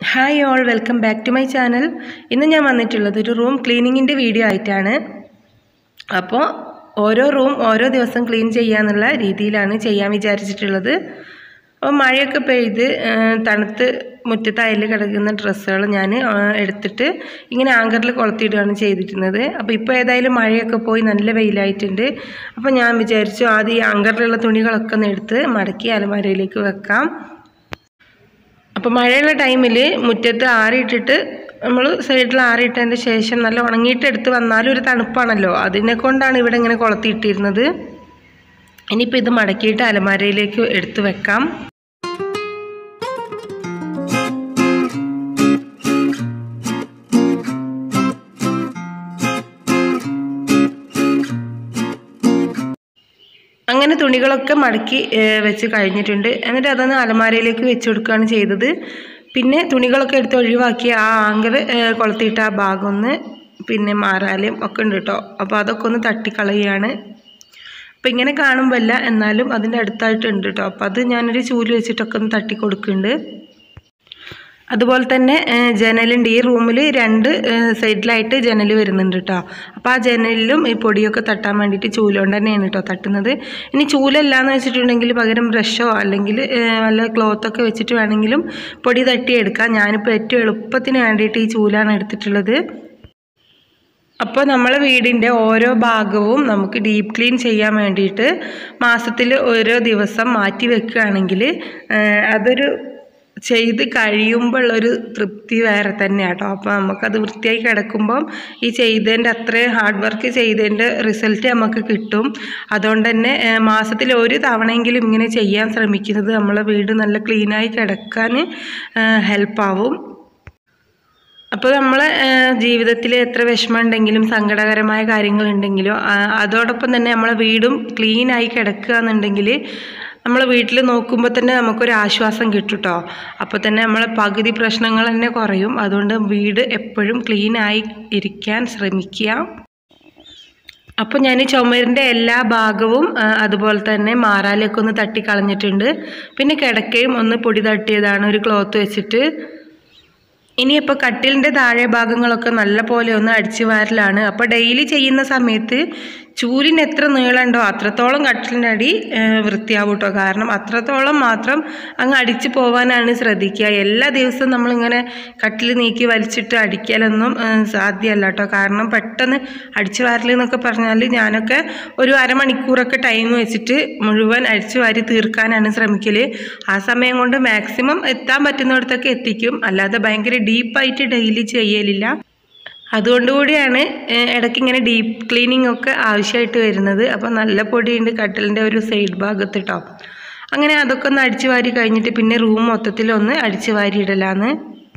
hi all welcome back to my channel ഇന്ന് ഞാൻ വന്നിട്ടുള്ളത് ഒരു റൂം ക്ലീനിങ്ങിൻ്റെ വീഡിയോ ആയിട്ടാണ് അപ്പോൾ ഓരോ റൂം ഓരോ ദിവസം ക്ലീൻ ചെയ്യാന്നുള്ള രീതിയിലാണ് ചെയ്യാൻ വിചാരിച്ചിട്ടുള്ളത് അപ്പോൾ മഴയൊക്കെ പെയ്ത് ആ, തണുത്ത് മുറ്റത്ത് അയൽ കിടക്കുന്ന ഡ്രസ്സുകൾ ഞാൻ ആ, എടുത്തിട്ട് ഇങ്ങനെ ആങ്കറിൽ കൊളുത്തിയിടുകയാണ് ചെയ്തിരുന്നത് അപ്പോൾ ഇപ്പോൾ ഏതായാലും മഴയൊക്കെ പോയി നല്ല വെയിലായിട്ടുണ്ട് അപ്പോൾ ഞാൻ വിചാരിച്ചു ആദ്യം ഈ ആങ്കറിലുള്ള തുണികളൊക്കെ ഒന്ന് എടുത്ത് മടക്കി അലമാരയിലേക്ക് വെക്കാം അപ്പോൾ മഴയുള്ള ടൈമിൽ മുറ്റത്ത് ആറിയിട്ടിട്ട് നമ്മൾ സൈഡിൽ ആറിയിട്ടതിൻ്റെ ശേഷം നല്ല ഉണങ്ങിയിട്ട് എടുത്ത് വന്നാലും ഒരു തണുപ്പാണല്ലോ അതിനെ കൊണ്ടാണ് ഇവിടെ ഇങ്ങനെ കൊളത്തിയിട്ടിരുന്നത് ഇനിയിപ്പോൾ ഇത് മടക്കിയിട്ട് അലമാരയിലേക്ക് എടുത്ത് വെക്കാം അങ്ങനെ തുണികളൊക്കെ മടക്കി ഏഹ്, വെച്ച് കഴിഞ്ഞിട്ടുണ്ട് എന്നിട്ട് അതൊന്ന് അലമാരയിലേക്ക് വെച്ച് കൊടുക്കുകയാണ് ചെയ്തത് പിന്നെ തുണികളൊക്കെ എടുത്ത് ഒഴിവാക്കി ആ ആങ്കർ കൊളുത്തിയിട്ട് ആ ഭാഗം ഒന്ന് പിന്നെ മാറാലും ഒക്കെ ഉണ്ട് കേട്ടോ അപ്പോൾ അതൊക്കെ ഒന്ന് തട്ടിക്കളയുകയാണ് അപ്പോൾ ഇങ്ങനെ കാണുമ്പോഴല്ല എന്നാലും അതിൻ്റെ അടുത്തായിട്ടുണ്ട് കേട്ടോ അപ്പോൾ അത് ഞാനൊരു ചൂല് വെച്ചിട്ടൊക്കെ ഒന്ന് തട്ടി കൊടുക്കുന്നുണ്ട് അതുപോലെ തന്നെ ഏഹ്, ജനലുണ്ട് ഈ റൂമിൽ രണ്ട് ഏഹ്, സൈഡിലായിട്ട് ജനൽ വരുന്നുണ്ട് കേട്ടോ അപ്പോൾ ആ ജനലിലും ഈ പൊടിയൊക്കെ തട്ടാൻ വേണ്ടിയിട്ട് ചൂലുകൊണ്ട് തന്നെയാണ് കേട്ടോ തട്ടുന്നത് ഇനി ചൂലല്ല എന്ന് വെച്ചിട്ടുണ്ടെങ്കിൽ പകരം ബ്രഷോ അല്ലെങ്കിൽ ഏഹ്, വല്ല ക്ലോത്തൊക്കെ വെച്ചിട്ട് വേണമെങ്കിലും പൊടി തട്ടിയെടുക്കാം ഞാനിപ്പോൾ ഏറ്റവും എളുപ്പത്തിന് വേണ്ടിയിട്ട് ഈ ചൂലാണ് എടുത്തിട്ടുള്ളത് അപ്പോൾ നമ്മളെ വീടിൻ്റെ ഓരോ ഭാഗവും നമുക്ക് ഡീപ്പ് ക്ലീൻ ചെയ്യാൻ വേണ്ടിയിട്ട് മാസത്തിൽ ഓരോ ദിവസം മാറ്റി വെക്കുകയാണെങ്കിൽ ഏഹ്, അതൊരു ചെയ്ത് കഴിയുമ്പോഴുള്ളൊരു തൃപ്തി വേറെ തന്നെയാണ് കേട്ടോ അപ്പോൾ നമുക്കത് വൃത്തിയായി കിടക്കുമ്പം ഈ ചെയ്തതിൻ്റെ അത്രയും ഹാർഡ് വർക്ക് ചെയ്തതിൻ്റെ റിസൾട്ട് നമുക്ക് കിട്ടും അതുകൊണ്ട് തന്നെ ഏഹ്, മാസത്തിൽ ഒരു തവണയെങ്കിലും ഇങ്ങനെ ചെയ്യാൻ ശ്രമിക്കുന്നത് നമ്മളെ വീട് നല്ല ക്ലീനായി കിടക്കാൻ ഹെൽപ്പാവും അപ്പോൾ നമ്മൾ ജീവിതത്തിൽ എത്ര വിഷമം ഉണ്ടെങ്കിലും സങ്കടകരമായ കാര്യങ്ങളുണ്ടെങ്കിലും ആ, അതോടൊപ്പം തന്നെ നമ്മളെ വീടും ക്ലീനായി കിടക്കുക എന്നുണ്ടെങ്കിൽ നമ്മൾ വീട്ടിൽ നോക്കുമ്പോൾ തന്നെ നമുക്കൊരു ആശ്വാസം കിട്ടും കേട്ടോ അപ്പോൾ തന്നെ നമ്മളെ പകുതി പ്രശ്നങ്ങൾ തന്നെ കുറയും അതുകൊണ്ട് വീട് എപ്പോഴും ക്ലീനായി ഇരിക്കാൻ ശ്രമിക്കുക അപ്പോൾ ഞാൻ ചുമരിൻ്റെ എല്ലാ ഭാഗവും ആ, അതുപോലെ തന്നെ മാറാലൊക്കെ ഒന്ന് തട്ടിക്കളഞ്ഞിട്ടുണ്ട് പിന്നെ കിടക്കയും ഒന്ന് പൊടി തട്ടിയതാണ് ഒരു ക്ലോത്ത് വെച്ചിട്ട് ഇനിയിപ്പോൾ കട്ടിലിൻ്റെ താഴെ ഭാഗങ്ങളൊക്കെ നല്ല പോലെ ഒന്ന് അടിച്ചു വാരലാണ് അപ്പോൾ ഡെയിലി ചെയ്യുന്ന സമയത്ത് ചൂലിന് എത്ര നീളമുണ്ടോ അത്രത്തോളം കട്ടിലിൻ്റെ അടി ഏഹ്, വൃത്തിയാവും കേട്ടോ കാരണം അത്രത്തോളം മാത്രം അങ്ങ് അടിച്ചു പോവാനാണ് ശ്രദ്ധിക്കുക എല്ലാ ദിവസവും നമ്മളിങ്ങനെ കട്ടിൽ നീക്കി വലിച്ചിട്ട് അടിക്കലൊന്നും ഏഹ്, സാധ്യമല്ല കേട്ടോ കാരണം പെട്ടെന്ന് അടിച്ചു വാരൽ എന്നൊക്കെ പറഞ്ഞാൽ ഞാനൊക്കെ ഒരു അരമണിക്കൂറൊക്കെ ടൈം വെച്ചിട്ട് മുഴുവൻ അടിച്ചു വാരി തീർക്കാനാണ് ശ്രമിക്കൽ ആ സമയം കൊണ്ട് മാക്സിമം എത്താൻ പറ്റുന്നിടത്തൊക്കെ എത്തിക്കും അല്ലാതെ ഭയങ്കര ഡീപ്പായിട്ട് ഡെയിലി ചെയ്യലില്ല അതുകൊണ്ടുകൂടിയാണ് ഏഹ്, ഇടയ്ക്ക് ഇങ്ങനെ ഡീപ്പ് ക്ലീനിങ് ഒക്കെ ആവശ്യമായിട്ട് വരുന്നത് അപ്പോൾ നല്ല പൊടിയുണ്ട് കട്ടിലിൻ്റെ ഒരു സൈഡ് ഭാഗത്ത് കേട്ടോ അങ്ങനെ അതൊക്കെ ഒന്ന് അടിച്ചു വാരി കഴിഞ്ഞിട്ട് പിന്നെ റൂം മൊത്തത്തിലൊന്ന് അടിച്ചു വാരി ഇടലാന്ന്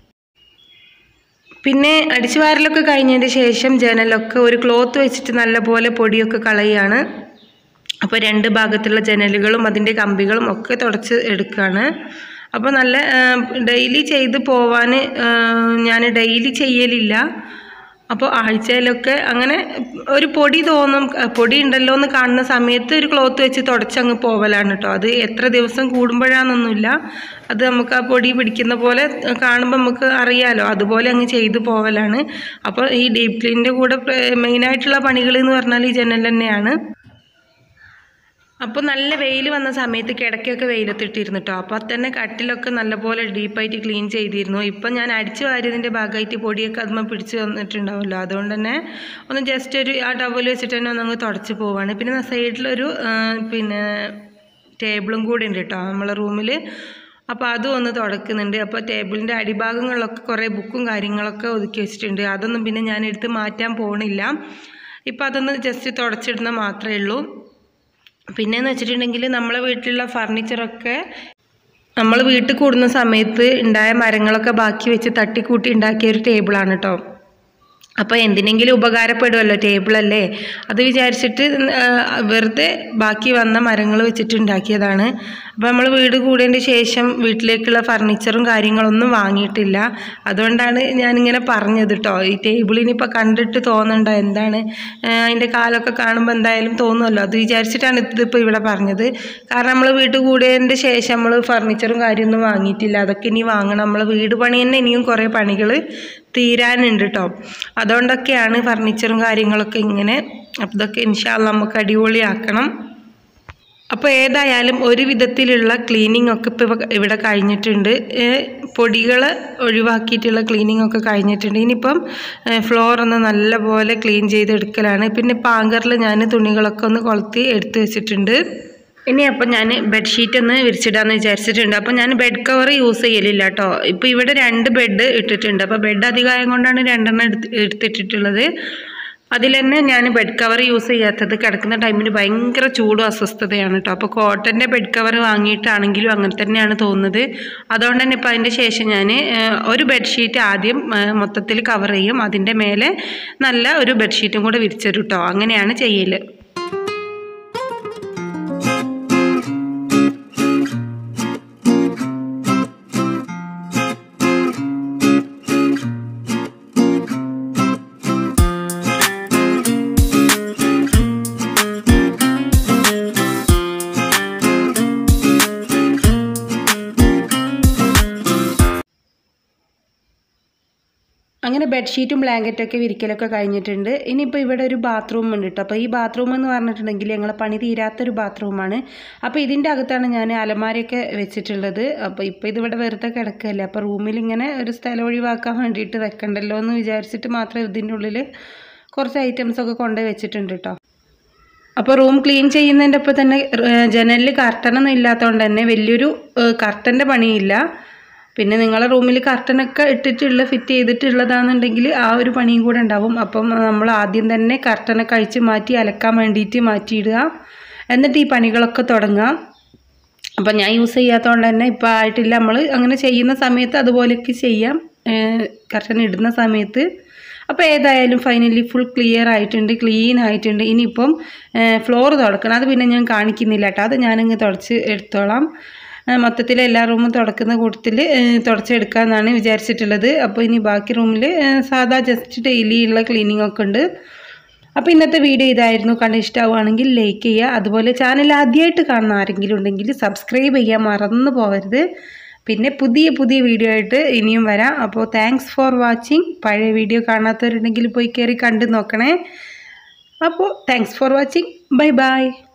പിന്നെ അടിച്ചു വാരലൊക്കെ കഴിഞ്ഞതിന് ശേഷം ജനലൊക്കെ ഒരു ക്ലോത്ത് വെച്ചിട്ട് നല്ലപോലെ പൊടിയൊക്കെ കളയുകയാണ് അപ്പോൾ രണ്ട് ഭാഗത്തുള്ള ജനലുകളും അതിൻ്റെ കമ്പികളും ഒക്കെ തുടച്ച് എടുക്കുകയാണ് അപ്പോൾ നല്ല ഡെയിലി ചെയ്ത് പോവാൻ ഞാൻ ഡെയിലി ചെയ്യലില്ല അപ്പോൾ ആഴ്ചയിലൊക്കെ അങ്ങനെ ഒരു പൊടി തോന്നും അഹ് പൊടി ഉണ്ടല്ലോ എന്ന് കാണുന്ന സമയത്ത് ഒരു ക്ലോത്ത് വെച്ച് തുടച്ചങ്ങ് പോവലാണ് കേട്ടോ അത് എത്ര ദിവസം കൂടുമ്പോഴാണെന്നൊന്നുമില്ല അത് നമുക്ക് ആ പൊടി പിടിക്കുന്ന പോലെ കാണുമ്പോൾ നമുക്ക് അറിയാലോ അതുപോലെ അങ്ങ് ചെയ്തു പോവലാണ് അപ്പോൾ ഈ ഡീപ്പ് ക്ലീനിൻ്റെ കൂടെ മെയിനായിട്ടുള്ള പണികൾ എന്ന് പറഞ്ഞാൽ ഈ ജനൽ തന്നെയാണ് അപ്പോൾ നല്ല വെയിൽ വന്ന സമയത്ത് കിടക്കൊക്കെ വെയിലത്തിട്ടിരുന്നു കേട്ടോ അപ്പോൾ തന്നെ കട്ടിലൊക്കെ നല്ലപോലെ ഡീപ്പായിട്ട് ക്ലീൻ ചെയ്തിരുന്നു ഇപ്പം ഞാൻ അടിച്ചു വാരിയതിൻ്റെ ഭാഗമായിട്ട് പൊടിയൊക്കെ അതുമ്പോൾ പിടിച്ച് വന്നിട്ടുണ്ടാവുമല്ലോ അതുകൊണ്ട് തന്നെ ഒന്ന് ജസ്റ്റ് ഒരു ആ ടവൽ വെച്ചിട്ട് തന്നെ ഒന്ന് അങ്ങ് തുടച്ച് പോവാണ് പിന്നെ സൈഡിലൊരു പിന്നെ ടേബിളും കൂടി ഉണ്ട് കേട്ടോ നമ്മളെ റൂമിൽ അപ്പോൾ അതും ഒന്ന് തുടക്കുന്നുണ്ട് അപ്പോൾ ടേബിളിൻ്റെ അടിഭാഗങ്ങളിലൊക്കെ കുറേ ബുക്കും കാര്യങ്ങളൊക്കെ ഒതുക്കി വെച്ചിട്ടുണ്ട് അതൊന്നും പിന്നെ ഞാൻ എടുത്ത് മാറ്റാൻ പോകണില്ല ഇപ്പോൾ അതൊന്ന് ജസ്റ്റ് തുടച്ചിടുന്ന മാത്രമേ ഉള്ളൂ പിന്നെന്ന് വെച്ചിട്ടുണ്ടെങ്കിൽ നമ്മളെ വീട്ടിലുള്ള ഫർണിച്ചറൊക്കെ നമ്മൾ വീട്ടിൽ കൂടുന്ന സമയത്ത് ഉണ്ടായ മരങ്ങളൊക്കെ ബാക്കി വെച്ച് തട്ടിക്കൂട്ടി ഉണ്ടാക്കിയ ഒരു ടേബിളാണ് കേട്ടോ അപ്പോൾ എന്തിനെങ്കിലും ഉപകാരപ്പെടുമല്ലോ ടേബിളല്ലേ അത് വിചാരിച്ചിട്ട് ആ, വെറുതെ ബാക്കി വന്ന മരങ്ങൾ വെച്ചിട്ട് ഉണ്ടാക്കിയതാണ് അപ്പോൾ നമ്മൾ വീട് കൂടിയതിൻ്റെ ശേഷം വീട്ടിലേക്കുള്ള ഫർണിച്ചറും കാര്യങ്ങളൊന്നും വാങ്ങിയിട്ടില്ല അതുകൊണ്ടാണ് ഞാനിങ്ങനെ പറഞ്ഞത് കേട്ടോ ഈ ടേബിളിനിപ്പോൾ കണ്ടിട്ട് തോന്നണ്ട എന്താണ് ആ, അതിൻ്റെ കാലൊക്കെ കാണുമ്പോൾ എന്തായാലും തോന്നുമല്ലോ അത് വിചാരിച്ചിട്ടാണ് ഇതിപ്പോൾ ഇവിടെ പറഞ്ഞത് കാരണം നമ്മൾ വീട് കൂടിയതിൻ്റെ ശേഷം നമ്മൾ ഫർണിച്ചറും കാര്യമൊന്നും വാങ്ങിയിട്ടില്ല അതൊക്കെ ഇനി വാങ്ങണം നമ്മൾ വീട് പണി തന്നെ ഇനിയും കുറേ പണികൾ തീരാനുണ്ട് കേട്ടോ അതുകൊണ്ടൊക്കെയാണ് ഫർണിച്ചറും കാര്യങ്ങളൊക്കെ ഇങ്ങനെ അപ്പോൾ ഇതൊക്കെ ഇൻഷാല്ല നമുക്ക് അടിപൊളിയാക്കണം അപ്പോൾ ഏതായാലും ഒരു വിധത്തിലുള്ള ക്ലീനിങ് ഒക്കെ ഇപ്പോൾ ഇവിടെ കഴിഞ്ഞിട്ടുണ്ട് പൊടികൾ ഒഴിവാക്കിയിട്ടുള്ള ക്ലീനിങ് ഒക്കെ കഴിഞ്ഞിട്ടുണ്ട് ഇനിയിപ്പം ഫ്ലോർ ഒന്ന് നല്ലപോലെ ക്ലീൻ ചെയ്തെടുക്കലാണ് പിന്നെ പാങ്കറിൽ ഞാൻ തുണികളൊക്കെ ഒന്ന് കൊളുത്തി എടുത്ത് വെച്ചിട്ടുണ്ട് ഇനി അപ്പം ഞാൻ ബെഡ്ഷീറ്റ് ഒന്ന് വിരിച്ചിടാന്ന് വിചാരിച്ചിട്ടുണ്ട് അപ്പം ഞാൻ ബെഡ് കവർ യൂസ് ചെയ്യലില്ല കേട്ടോ ഇപ്പം ഇവിടെ രണ്ട് ബെഡ് ഇട്ടിട്ടുണ്ട് അപ്പോൾ ബെഡ് അധികമായത് കൊണ്ടാണ് രണ്ടെണ്ണം എടുത്ത് എടുത്തിട്ടിട്ടുള്ളത് അതിൽ തന്നെ ഞാൻ ബെഡ് കവർ യൂസ് ചെയ്യാത്തത് കിടക്കുന്ന ടൈമിന് ഭയങ്കര ചൂടും അസ്വസ്ഥതയാണ് കേട്ടോ അപ്പോൾ കോട്ടൻ്റെ ബെഡ് കവർ വാങ്ങിയിട്ടാണെങ്കിലും അങ്ങനെ തന്നെയാണ് തോന്നുന്നത് അതുകൊണ്ട് തന്നെ ഇപ്പം അതിൻ്റെ ശേഷം ഞാൻ ഒരു ബെഡ്ഷീറ്റ് ആദ്യം മൊത്തത്തിൽ കവർ ചെയ്യും അതിൻ്റെ മേലെ നല്ല ഒരു ബെഡ്ഷീറ്റും കൂടെ വിരിച്ചിടും കേട്ടോ അങ്ങനെയാണ് ചെയ്യൽ അങ്ങനെ ബെഡ്ഷീറ്റും ബ്ലാങ്കറ്റൊക്കെ വിരിക്കലൊക്കെ കഴിഞ്ഞിട്ടുണ്ട് ഇനിയിപ്പോൾ ഇവിടെ ഒരു ബാത്റൂം ഉണ്ട് കേട്ടോ അപ്പോൾ ഈ ബാത്റൂം എന്ന് പറഞ്ഞിട്ടുണ്ടെങ്കിൽ ഞങ്ങളെ പണി തീരാത്തൊരു ബാത്റൂമാണ് അപ്പോൾ ഇതിൻ്റെ അകത്താണ് ഞാൻ അലമാരയൊക്കെ വെച്ചിട്ടുള്ളത് അപ്പോൾ ഇപ്പോൾ ഇതിവിടെ വെറുതെ കിടക്കുകയല്ലേ അപ്പോൾ റൂമിൽ ഇങ്ങനെ ഒരു സ്ഥലം ഒഴിവാക്കാൻ വേണ്ടിയിട്ട് വെക്കണ്ടല്ലോ എന്ന് വിചാരിച്ചിട്ട് മാത്രമേ ഇതിൻ്റെ ഉള്ളിൽ കുറച്ച് ഐറ്റംസ് ഒക്കെ കൊണ്ടുപോയി വെച്ചിട്ടുണ്ട് കേട്ടോ അപ്പോൾ റൂം ക്ലീൻ ചെയ്യുന്നതിൻ്റെ ഒപ്പം തന്നെ ജനലിൽ കർട്ടനൊന്നും ഇല്ലാത്തതുകൊണ്ട് തന്നെ വലിയൊരു കർട്ടൻ്റെ പണിയില്ല പിന്നെ നിങ്ങളെ റൂമിൽ കർട്ടനൊക്കെ ഇട്ടിട്ടുള്ള ഫിറ്റ് ചെയ്തിട്ടുള്ളതാണെന്നുണ്ടെങ്കിൽ ആ ഒരു പണിയും കൂടെ ഉണ്ടാവും അപ്പം നമ്മൾ ആദ്യം തന്നെ കർട്ടനൊക്കെ അഴിച്ച് മാറ്റി അലക്കാൻ വേണ്ടിയിട്ട് മാറ്റിയിടുക എന്നിട്ട് ഈ പണികളൊക്കെ തുടങ്ങുക അപ്പം ഞാൻ യൂസ് ചെയ്യാത്തതുകൊണ്ട് തന്നെ ഇപ്പോൾ ആയിട്ടില്ല നമ്മൾ അങ്ങനെ ചെയ്യുന്ന സമയത്ത് അതുപോലെയൊക്കെ ചെയ്യാം കർട്ടൻ ഇടുന്ന സമയത്ത് അപ്പോൾ ഏതായാലും ഫൈനലി ഫുൾ ക്ലിയർ ആയിട്ടുണ്ട് ക്ലീൻ ആയിട്ടുണ്ട് ഇനിയിപ്പം ഫ്ലോർ തുടക്കണം അത് പിന്നെ ഞാൻ കാണിക്കുന്നില്ല കേട്ടോ അത് ഞാനങ്ങ് തുടച്ച് എടുത്തോളാം മൊത്തത്തിൽ എല്ലാ റൂമും തുടക്കുന്ന കൂട്ടത്തിൽ തുടച്ചെടുക്കാമെന്നാണ് വിചാരിച്ചിട്ടുള്ളത് അപ്പോൾ ഇനി ബാക്കി റൂമിൽ സാധാ ജസ്റ്റ് ഡെയിലി ഉള്ള ക്ലീനിങ് ഒക്കെ ഉണ്ട് അപ്പോൾ ഇന്നത്തെ വീഡിയോ ഇതായിരുന്നു കണ്ട് ഇഷ്ടമാവുകയാണെങ്കിൽ ലൈക്ക് ചെയ്യുക അതുപോലെ ചാനൽ ആദ്യമായിട്ട് കാണുന്ന ആരെങ്കിലും ഉണ്ടെങ്കിൽ സബ്സ്ക്രൈബ് ചെയ്യാൻ മറന്നു പോകരുത് പിന്നെ പുതിയ പുതിയ വീഡിയോ ആയിട്ട് ഇനിയും വരാം അപ്പോൾ താങ്ക്സ് ഫോർ വാച്ചിങ് പഴയ വീഡിയോ കാണാത്തവരുണ്ടെങ്കിൽ പോയി കയറി കണ്ടു നോക്കണേ അപ്പോൾ thanks for watching bye by